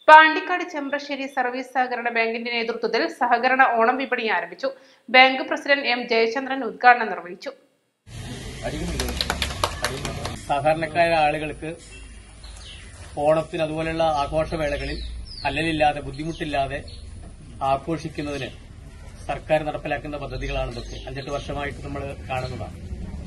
Pandikkad Chembrassery service സഹകരണ ബാങ്കിന്റെ നേതൃത്വത്തിൽ സഹകരണ ഓണം വിപണി ആരംഭിച്ചു ബാങ്ക് പ്രസിഡന്റ് എം ജയചന്ദ്രൻ ഉദ്ഘാടനം നിർവഹിച്ചു സാധാരണക്കാരായ ആളുകൾക്ക് ഓണത്തിന് അതുപോലെയുള്ള ആഘോഷവേളകളിൽ അല്ലലില്ലാതെ ബുദ്ധിമുട്ടില്ലാതെ ആഘോഷിക്കുന്നതിന് സർക്കാർ നടപ്പിലാക്കുന്ന പദ്ധതികളാണ് ഇതൊക്കെ അഞ്ചെട്ട് വർഷമായിട്ട് നമ്മൾ കാണുന്നതാണ്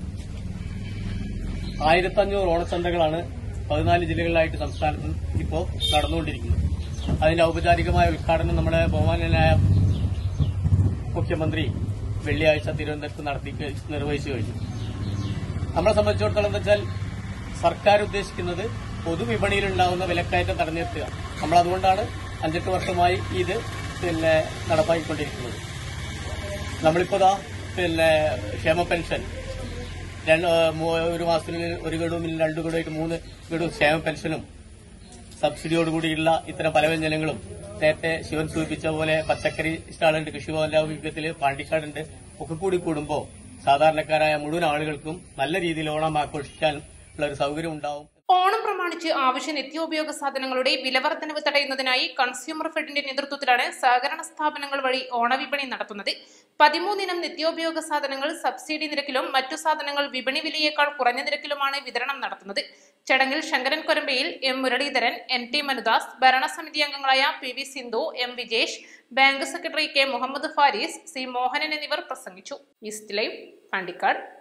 ആയിരത്തഞ്ഞൂറ് ഓണച്ചന്തകളാണ് പതിനാല് ജില്ലകളിലായിട്ട് സംസ്ഥാനത്ത് ഇപ്പോൾ നടന്നുകൊണ്ടിരിക്കുന്നത് അതിന്റെ ഔപചാരികമായ ഉദ്ഘാടനം നമ്മുടെ ബഹുമാനനായ മുഖ്യമന്ത്രി വെള്ളിയാഴ്ച തിരുവനന്തപുരത്ത് നടത്തി നിർവഹിച്ചു കഴിഞ്ഞു നമ്മളെ സംബന്ധിച്ചിടത്തോളം എന്താ വെച്ചാൽ സർക്കാർ ഉദ്ദേശിക്കുന്നത് പൊതുവിപണിയിലുണ്ടാകുന്ന വിലക്കയറ്റം തടഞ്ഞു നിർത്തുക നമ്മൾ അതുകൊണ്ടാണ് അഞ്ചെട്ട് വർഷമായി ഇത് പിന്നെ നടപ്പാക്കിക്കൊണ്ടിരിക്കുന്നത് നമ്മളിപ്പോ ദാ പിന്നെ ക്ഷേമ പെൻഷൻ രണ്ട് മൂ- ഒരു മാസത്തിന് ഒരു ഗഡുവും ഇല്ല രണ്ട് ഗഡുവായിട്ട് മൂന്ന് ഗഡു ക്ഷേമ പെൻഷനും സബ്സിഡിയോടുകൂടിയുള്ള ഇത്തരം പലവ്യഞ്ജനങ്ങളും നേരത്തെ ശിവൻ സൂചിപ്പിച്ച പോലെ പച്ചക്കറി സ്റ്റാളുണ്ട് കൃഷിഭവന്റെ വിഭവത്തില് പാണ്ടിക്കാടുണ്ട് ഒക്കെ കൂടി കൂടുമ്പോൾ സാധാരണക്കാരായ മുഴുവൻ ആളുകൾക്കും നല്ല രീതിയിൽ ഓണം ആഘോഷിക്കാൻ ഉള്ള ഒരു സൗകര്യം ഉണ്ടാവും ഓണം പ്രമാണിച്ച് ആവശ്യ നിത്യോപയോഗ സാധനങ്ങളുടെ വിലവർദ്ധനവ് തടയുന്നതിനായി കൺസ്യൂമർ ഫെഡിന്റെ നേതൃത്വത്തിലാണ് സഹകരണ സ്ഥാപനങ്ങൾ വഴി ഓണവിപണി നടത്തുന്നത് പതിമൂന്നിനം നിത്യോപയോഗ സാധനങ്ങൾ സബ്സിഡി നിരക്കിലും മറ്റു സാധനങ്ങൾ വിപണി വിലയേക്കാൾ കുറഞ്ഞ നിരക്കിലുമാണ് വിതരണം നടത്തുന്നത് ചടങ്ങിൽ Sankaran Korambayil M Muraleedharan N T Manudas ഭരണസമിതി അംഗങ്ങളായ P V Sindhu M Vijesh bank secretary K Muhammad Faris C Mohanan എന്നിവർ പ്രസംഗിച്ചു ഈസ്റ്റ് ലൈവ് പാണ്ടിക്കാട്